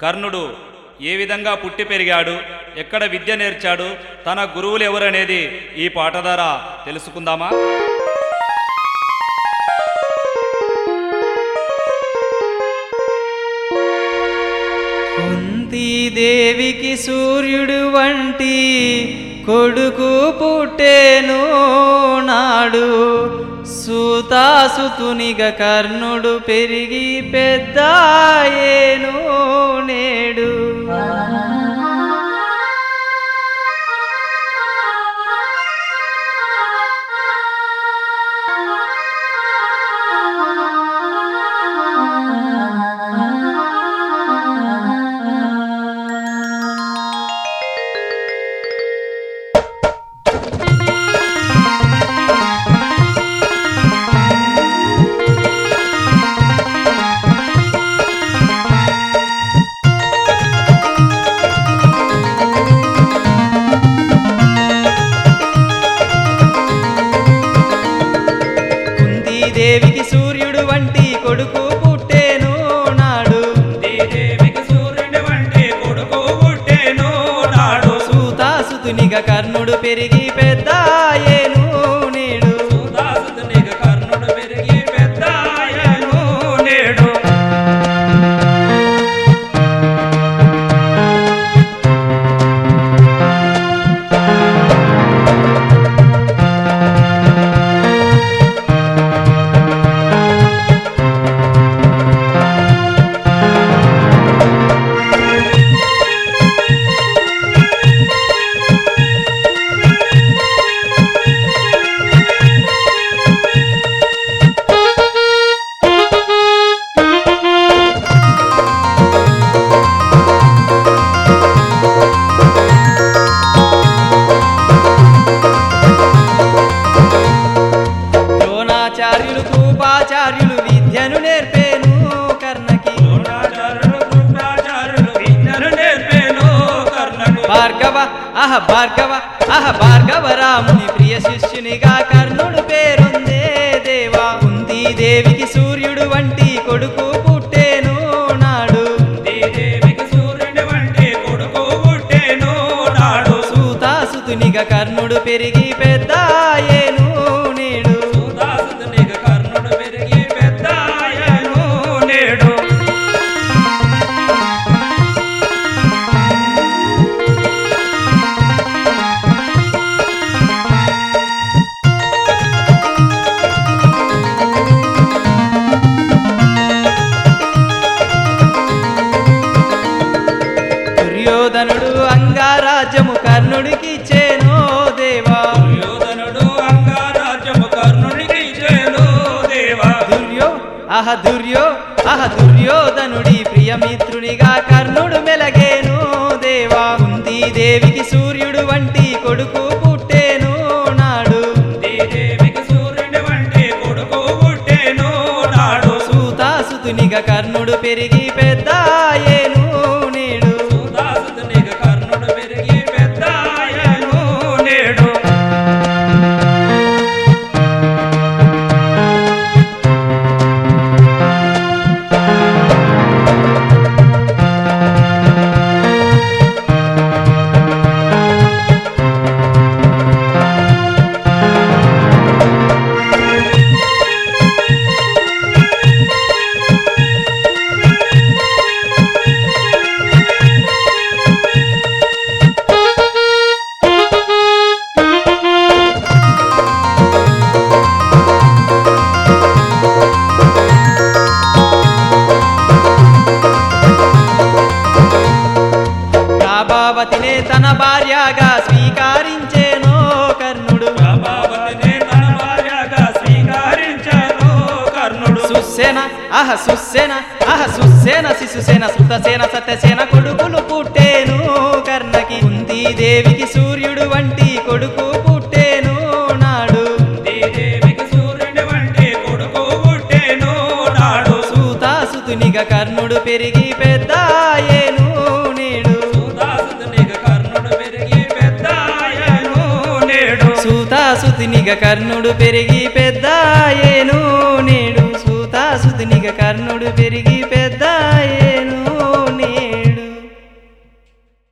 కర్ణుడు ఏ విధంగా పుట్టి పెరిగాడు ఎక్కడ విద్య నేర్చాడు తన గురువులు ఎవరనేది ఈ పాట ద్వారా తెలుసుకుందామా కుంతీదేవికి సూర్యుడు వంటి కొడుకు పుట్టేను నాడు సూతాసుతునిగ కర్ణుడు పెరిగి పెద్దాయేను నేడు కుంతీదేవికి సూర్యుడు వంటి కొడుకు పుట్టేను నాడు దేవికి సూర్యుని వంటి కొడుకు పుట్టేను నాడు సూతాసుతునిగ కర్ణుడు పెరిగి పెద్దాయేను నేడు సుదాసునిగా కర్ణుడు పెరిగి పెద్దాయను నేడు ద్రోణాచార్యులు కూపాచార్యులు విద్యను నేర్పేను కర్ణకి ద్రోణాచార్యులు కృపాచార్యులు విద్యను నేర్పేను కర్ణకు భార్గవ అహ భార్గవ అహ భార్గవ రాముని ప్రియ శిష్యునిగా కర్ణుడు పేరొందే దేవా కుంతీదేవికి సూర్యుడు వంటి కొడుకు పుట్టేను నాడు దేవికి సూర్యుని వంటి కొడుకు పుట్టేను నాడు సూతాసుతునిగా కర్ణుడు పెరిగి పెద్దాయేను నేడు సుదాసునిగా కర్ణుడు పెరిగి పెద్దాయను నేడు దుర్యోధనుడు అంగారాజ్యము కర్ణుడికి చేనో దేవా దుర్యోధనుడు అంగరాజ్యము కర్ణునికి ఇచ్చేను దేవా దుర్యో అహ దుర్యో అహ దుర్యోధనుడి ప్రియమిత్రునిగా కర్ణుడు మెలగేను దేవా కుంతీదేవికి సూర్యుడు వంటి కొడుకు పుట్టేను నాడు దేవికి సూర్యుని వంటి కొడుకు పుట్టేను నాడు సూతాసుతునిగా కర్ణుడు పెరిగి పెద్దాయేను నేడు సుదాసునిగా కర్ణుడు పెరిగి పెద్దాయను నేడు ప్రభావతినే తన భార్యగా స్వీకరించేనో కర్ణుడు ప్రభావతిని తన భార్యగా స్వీకరించాను కర్ణుడు సుసేన అహ సుసేన అహ సుసేన శిశుసేన సుతసేన సత్యసేన కొడుకులు పుట్టేను కర్ణకి కుంతీదేవికి సూర్యుడు వంటి కొడుకు పుట్టేను నాడు దేవికి సూర్యుని వంటి కొడుకు పుట్టేను నాడు సూతాసుతునిగా కర్ణుడు పెరిగి పెద్దాయేను నేడు సుదాసునిగా కర్ణుడు పెరిగి పెద్దాయను నేడు సూతాసుతునిగా కర్ణుడు పెరిగి